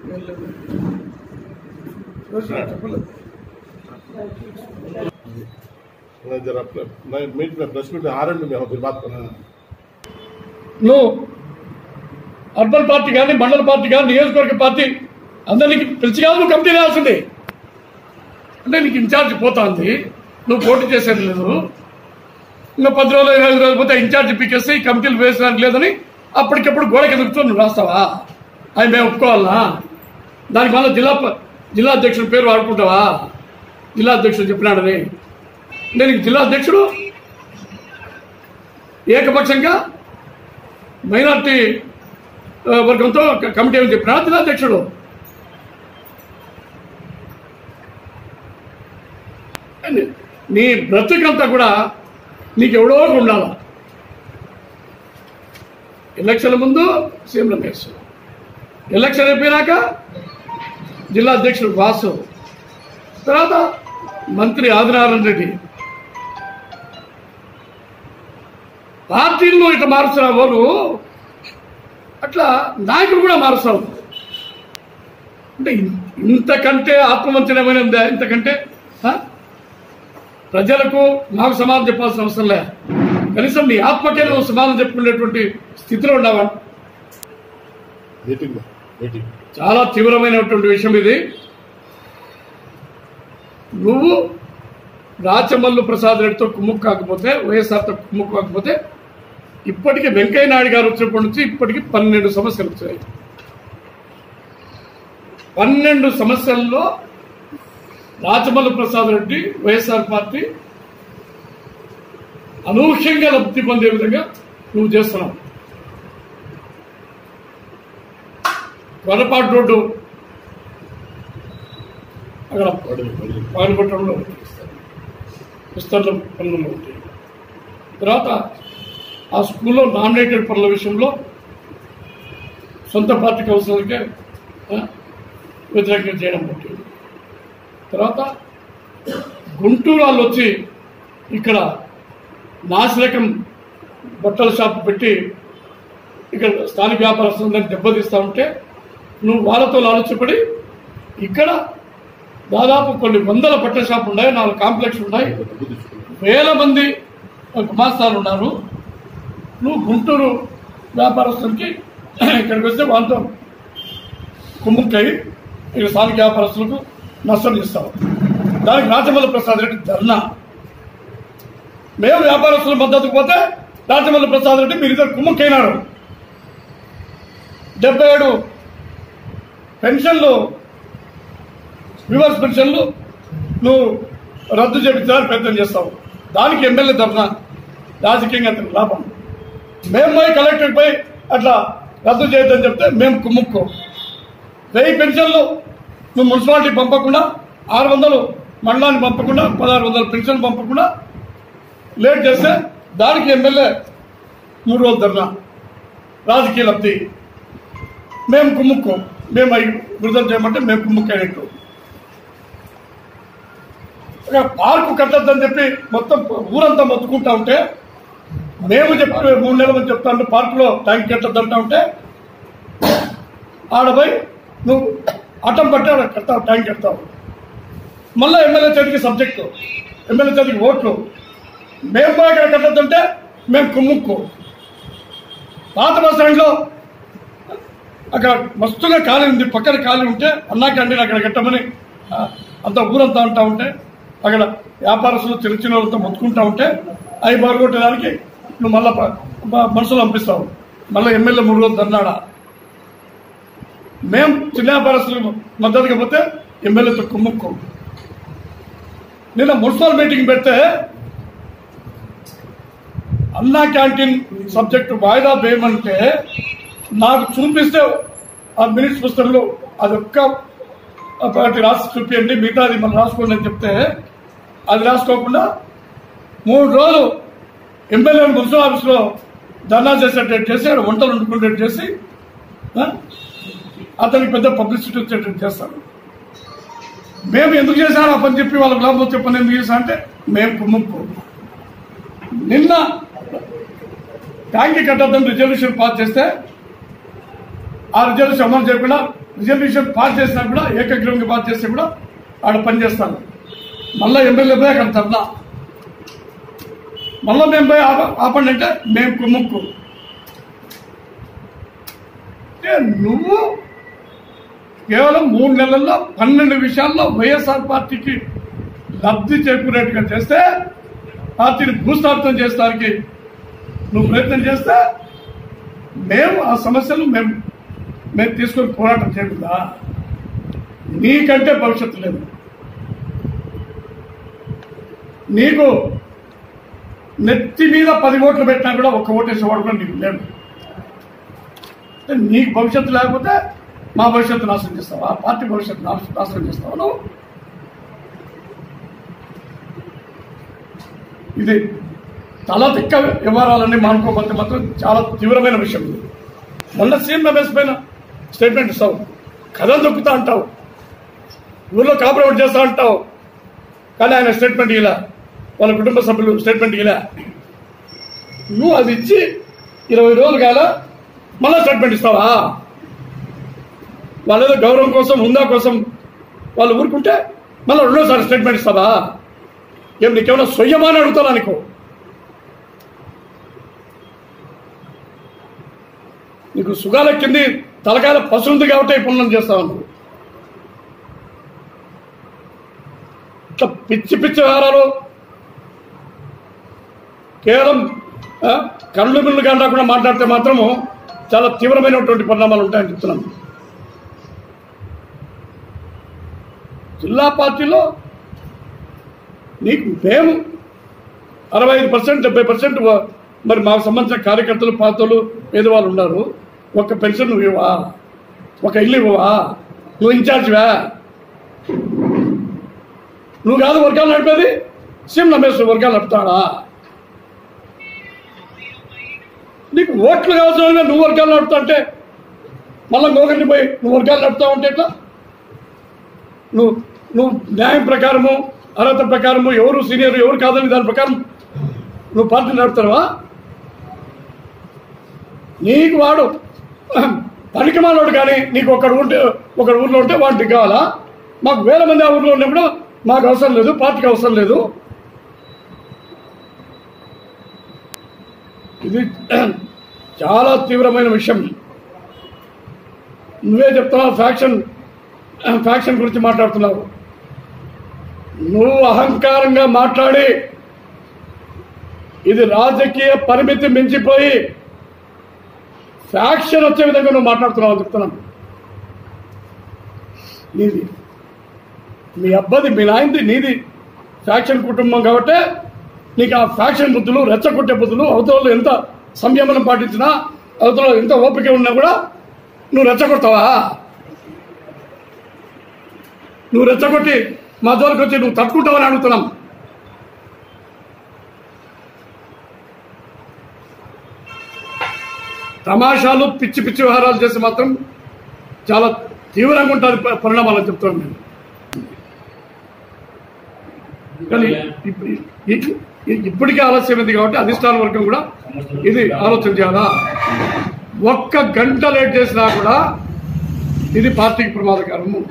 చెప్పలేదు नहीं, जरा अपने- मैं मीट में प्रेस मीट में आ रहे हैं मैं फिर बात करना నువ్వు అర్బన్ పార్టీ కానీ మండల పార్టీ కానీ నియోజకవర్గ పార్టీ అందరినీ పిలిచి కాదు నువ్వు కమిటీ రాల్సింది అంటే నీకు ఇన్ఛార్జ్ పోతుంది నువ్వు పోటీ చేసేది లేదు ఇంకా పది రోజులు ఇరవై ఐదు రోజులు పోతే ఇన్ఛార్జ్ పీకేసి కమిటీలు వేసడానికి లేదని అప్పటికప్పుడు గోడకి ఎదుగుతూ నువ్వు రాస్తావా అవి మేము ఒప్పుకోవాలనా దానికి మళ్ళీ జిల్లా ప- జిల్లా అధ్యక్షుడి పేరు వాడుకుంటావా జిల్లా అధ్యక్షుడు చెప్పినాడని నేను జిల్లా అధ్యక్షుడు ఏకపక్షంగా మైనార్టీ ఆ, వర్గంతో క- కమిటీ అని చెప్పినా జిల్లా అధ్యక్షుడు అని నీ బ్రతుకంతా కూడా నీకు ఎవడో ఒకడు ఉండాల ఎలక్షన్ ముందు సీఎం రమేష్ ఎలక్షన్ అయిపోయినాక జిల్లా అధ్యక్షుడు వాసు తర్వాత మంత్రి ఆదినారాయణ రెడ్డి పార్టీలను ఇట్లా మారుస్తున్నావు నువ్వు అట్లా నాయకుడు కూడా మారుస్తావు అంటే ఇన్- ఇంతకంటే ఆత్మవంచనమైన ఉందా ఇంతకంటే ఆ? ప్రజలకు నాకు సమాధానం చెప్పాల్సిన అవసరం లే కనీసం నీ ఆత్మకే నువ్వు సమాధానం చెప్పుకునేటువంటి స్థితిలో ఉన్నావా मीटिंग में मीटिंग చాలా తీవ్రమైనటువంటి విషయం ఇది నువ్వు రాచమల్లు ప్రసాద్ రెడ్డితో కుమ్ముక్కు కాకపోతే వైఎస్ఆర్తో కుమ్ముక్కు కాకపోతే ఇప్పటికీ వెంకయ్య నాయుడు గారు వచ్చినప్పటి నుంచి ఇప్పటికి పన్నెండు సమస్యలు వచ్చాయి పన్నెండు సమస్యల్లో రాచమల్లు ప్రసాద్ రెడ్డి వైఎస్ఆర్ పార్టీ అనూహ్యంగా లబ్ధి పొందే విధంగా నువ్వు చేస్తున్నావు వనపాటు రోడ్డు అక్కడ पढ़ने पढ़ने పాల్గొట్టడంలో విస్తరణ పనులు ఉంటాయి తర్వాత ఆ స్కూల్లో నామినేటెడ్ పనుల విషయంలో సొంత పార్టీ కౌన్సిలర్కే ఆ, వ్యతిరేకంగా చేయడం ఉంటుంది తర్వాత గుంటూరు వాళ్ళు వచ్చి ఇక్కడ నాసిరకం బట్టల షాప్ పెట్టి ఇక్కడ స్థానిక వ్యాపారస్తులందరినీ దెబ్బతీస్తూ ఉంటే నువ్వు వాళ్ళతో ఆలోచపడి ఇక్కడ దాదాపు కొన్ని వందల బట్టల షాప్ ఉన్నాయి నాలుగు కాంప్లెక్స్ ఉన్నాయి వేల మంది గుమాస్తాలు ఉన్నారు నువ్వు గుంటూరు వ్యాపారస్తులకి ఇక్కడికి వస్తే వాళ్ళతో కుమ్ముక్కై ఇక్కడ స్థానిక వ్యాపారస్తులకు నష్టం చేస్తావు దానికి రాజమల్లి ప్రసాద్ రెడ్డి ధర్నా మేము వ్యాపారస్తుల మద్దతుకు పోతే రాజమల్లి ప్రసాద్ రెడ్డి మీరు ఇద్దరు కుమ్ముక్కైనారు డెబ్బై ఏడు పెన్షన్లు రివర్స్ పెన్షన్లు నువ్వు రద్దు చేయించడానికి ప్రయత్నం చేస్తావు దానికి ఎమ్మెల్యే తరఫున రాజకీయంగా అతనికి లాభం మేము పోయి కలెక్టర్ పోయి అట్లా రద్దు చేయొద్దని చెప్తే మేము కుమ్ముక్కో వెయ్యి పెన్షన్లు నువ్వు మున్సిపాలిటీ పంపకుండా ఆరు వందలు మండలానికి పంపకుండా పదహారు వందల పెన్షన్ పంపకుండా లేట్ చేస్తే దానికి ఎమ్మెల్యే మూడు రోజులు ధర్నా రాజకీయ లబ్ధి మేము కుమ్ముక్కో మేము అవి విడుదల చేయమంటే మేము కుమ్ముక్కైనట్టు ఇక పార్కు కట్టద్దని చెప్పి మొత్తం ఊరంతా మొత్తుకుంటా ఉంటే మేము చెప్పి మూడు నెలల మంది చెప్తా ఉంటే పార్కులో ట్యాంక్ కట్టద్దంటా ఉంటే ఆడపోయి నువ్వు అడ్డం పట్టి ఆడ కడతావు ట్యాంక్ కడతావు మళ్ళీ ఎమ్మెల్యే చేతికి సబ్జెక్టు ఎమ్మెల్యే చేతికి ఓట్లు మేము పోయి అక్కడ కట్టద్దంటే మేము కుమ్ముక్కు పాత బస్ స్టాండ్లో అక్కడ మస్తుగా ఖాళీ ఉంది పక్కన ఖాళీ ఉంటే అన్నా క్యాంటీన్ అక్కడ కట్టమని ఆ, అంత ఊరంతా అంటా ఉంటే అక్కడ వ్యాపారస్తులు చిన్న చిన్న వాళ్ళతో మొత్తుకుంటా ఉంటే అవి బాగొట్టడానికి నువ్వు మళ్ళా ప- ప- మనుషులు పంపిస్తావు మళ్ళీ ఎమ్మెల్యే మూడు రోజులు ధర్నాడా మేం చిన్న వ్యాపారస్తులకు మద్దతుగా పోతే ఎమ్మెల్యేతో కుమ్ముక్కో నిన్న మున్సిపల్ మీటింగ్ పెడితే అన్నా క్యాంటీన్ సబ్జెక్టు వాయిదా వేయమంటే నాకు చూపిస్తే ఆ మినిట్స్ పుస్తకంలో అది ఒక్క ఒకటి రాసి చూపించండి మిగతాది మనం రాసుకోండి అని చెప్తే అది రాసుకోకుండా మూడు రోజులు ఎమ్మెల్యే మున్సిపల్ ఆఫీస్లో ధర్నా చేసేటట్టు చేసి ఆడ వంటలు వండుకునేటట్టు చేసి ఆ, అతనికి పెద్ద పబ్లిసిటీ వచ్చేటట్టు చేస్తాడు మేము ఎందుకు చేశాను ఆ పని చెప్పి వాళ్ళకి లాభం వచ్చే పని ఎందుకు చేశా అంటే మేము కుమ్ముకు నిన్న ట్యాంకీ కట్టద్దని రిజల్యూషన్ పాస్ చేస్తే ఆ రిజల్యూషన్ అమలు చేయకుండా రిజర్వేషన్ పాస్ చేసినా కూడా ఏకగ్రీవంగా పాస్ చేస్తే కూడా ఆడ పని చేస్తాను మళ్ళా ఎమ్మెల్యే పోయి అక్కడ ధర్నా మళ్ళా మేము పోయి ఆప- ఆపండి అంటే మేము కుమ్ముక్కు అంటే నువ్వు కేవలం మూడు నెలల్లో పన్నెండు విషయాల్లో వైఎస్ఆర్ పార్టీకి లబ్ధి చేకూరేట్టుగా చేస్తే పార్టీని భూస్థాపితం చేసడానికి నువ్వు ప్రయత్నం చేస్తే మేము ఆ సమస్యలు మేము మేము తీసుకొని పోరాటం చేయకుండా నీకంటే భవిష్యత్తు లేదు నీకు నెత్తి మీద పది ఓట్లు పెట్టినా కూడా ఒక్క ఓటు వేసేవాడు కూడా నీకు లేడు అంటే నీకు భవిష్యత్తు లేకపోతే మా భవిష్యత్తు నాశనం చేస్తావా ఆ పార్టీ భవిష్యత్తు నాశ- నాశనం చేస్తావా నువ్వు ఇది తల తిక్క వ్యవహారాలన్నీ మానుకోకపోతే మాత్రం చాలా తీవ్రమైన విషయం ఇది మొన్న సీఎం రమేష్ పైన స్టేట్మెంట్ ఇస్తావు కథలు దొక్కుతా అంటావు ఊళ్ళో కాంప్రమైజ్ చేస్తా అంటావు కానీ ఆయన స్టేట్మెంట్ ఇలా వాళ్ళ కుటుంబ సభ్యులు స్టేట్మెంట్ ఇలా నువ్వు అది ఇచ్చి ఇరవై రోజులు కాల మళ్ళీ స్టేట్మెంట్ ఇస్తావా వాళ్ళు ఏదో గౌరవం కోసం హుందా కోసం వాళ్ళు ఊరుకుంటే మళ్ళీ రెండోసారి స్టేట్మెంట్ ఇస్తావా ఏం నీకేమైనా సొయ్యమా అని అడుగుతాను నీకు నీకు సుగాల కింది తలకాయల పసుంది కాబట్టి ఈ పనులను చేస్తావు నువ్వు ఇట్లా పిచ్చి పిచ్చి వ్యవహారాలు కేవలం ఆ, కళ్ళు మిల్లు కానీ రాకుండా మాట్లాడితే మాత్రము చాలా తీవ్రమైనటువంటి పరిణామాలు ఉంటాయని చెప్తున్నాను జిల్లా పార్టీలో నీకు మేము అరవై ఐదు పర్సెంట్ డెబ్బై పర్సెంట్ మరి మాకు సంబంధించిన కార్యకర్తలు పాత్రలు పేదవాళ్ళు ఉన్నారు ఒక పెన్షన్ నువ్వు ఇవ్వవా ఒక ఇల్లు ఇవ్వవా నువ్వు ఇన్ఛార్జ్వా నువ్వు కాదు వర్గాలు నడిపేది సీఎం రమేష్ వర్గాలు నడుపుతాడా నీకు ఓట్లు కావాల్సిన వాళ్ళమే నువ్వు వర్గాలు నడుపుతా అంటే మళ్ళీ ఇంకొకరిని పోయి నువ్వు వర్గాలు నడుపుతావు అంటే ఎట్లా నువ్వు నువ్వు న్యాయం ప్రకారము అర్హత ప్రకారము ఎవరు సీనియర్ ఎవరు కాదని దాని ప్రకారం నువ్వు పార్టీ నడుపుతావా నీకు వాడు పనికి మాలోడు కానీ నీకు ఒకడు ఉంటే ఒకడు ఊర్లో ఉంటే వాడికి కావాలా మాకు వేల మంది ఆ ఊర్లో ఉన్నప్పుడు మాకు అవసరం లేదు పార్టీకి అవసరం లేదు ఇది చాలా తీవ్రమైన విషయం నువ్వే చెప్తున్నావు ఫ్యాక్షన్ ఫ్యాక్షన్ గురించి మాట్లాడుతున్నావు నువ్వు అహంకారంగా మాట్లాడి ఇది రాజకీయ పరిమితి మించిపోయి ఫ్యాక్షన్ వచ్చే విధంగా నువ్వు మాట్లాడుతున్నావు అని చెప్తున్నాను నీది మీ అబ్బాది మీ నాయనది నీది ఫ్యాక్షన్ కుటుంబం కాబట్టి నీకు ఆ ఫ్యాక్షన్ బుద్ధులు రెచ్చగొట్టే బుద్ధులు అవతలలో ఎంత సంయమనం పాటించినా అవతల ఎంత ఓపిక ఉన్నా కూడా నువ్వు రెచ్చగొడతావా నువ్వు రెచ్చగొట్టి మా జోలికి వచ్చి నువ్వు తట్టుకుంటావని అడుగుతున్నాం తమాషాలు పిచ్చి పిచ్చి వ్యవహారాలు చేసి మాత్రం చాలా తీవ్రంగా ఉంటుంది ప- పరిణామాలు అని చెప్తున్నాను నేను కానీ ఇప్పు- ఇ- ఇ- ఇప్పటికే ఆలస్యమైంది కాబట్టి అధిష్టాన వర్గం కూడా ఇది ఆలోచన చేయాలా ఒక్క గంట లేట్ చేసినా కూడా ఇది పార్టీకి ప్రమాదకరము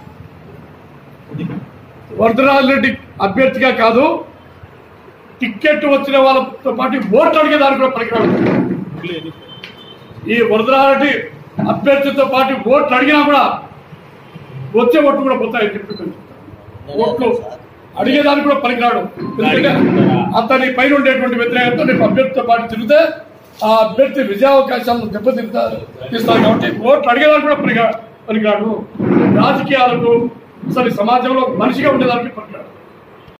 వరదరాజ్ రెడ్డి అభ్యర్థిగా కాదు టికెట్ వచ్చిన వాళ్ళతో పాటు ఓట్లు అడిగే దానికి కూడా పనికిరాడు ఈ వరదరారెడ్డి అభ్యర్థితో పాటు ఓట్లు అడిగినా కూడా వచ్చే ఓట్లు కూడా పోతాయని చెప్తున్నాను ఓట్లు అడిగేదానికి కూడా పనికిరాడు ఎందుకంటే అతని పైన ఉండేటువంటి వ్యతిరేకత రేపు అభ్యర్థితో పాటు తిరిగితే ఆ అభ్యర్థి విజయావకాశాలను దెబ్బతింటా తీస్తాను కాబట్టి ఓట్లు అడిగేదానికి కూడా పనికిరా పనికిరాడు రాజకీయాలకు అసలు ఈ సమాజంలో మనిషిగా ఉండేదానికి పనికిరాడు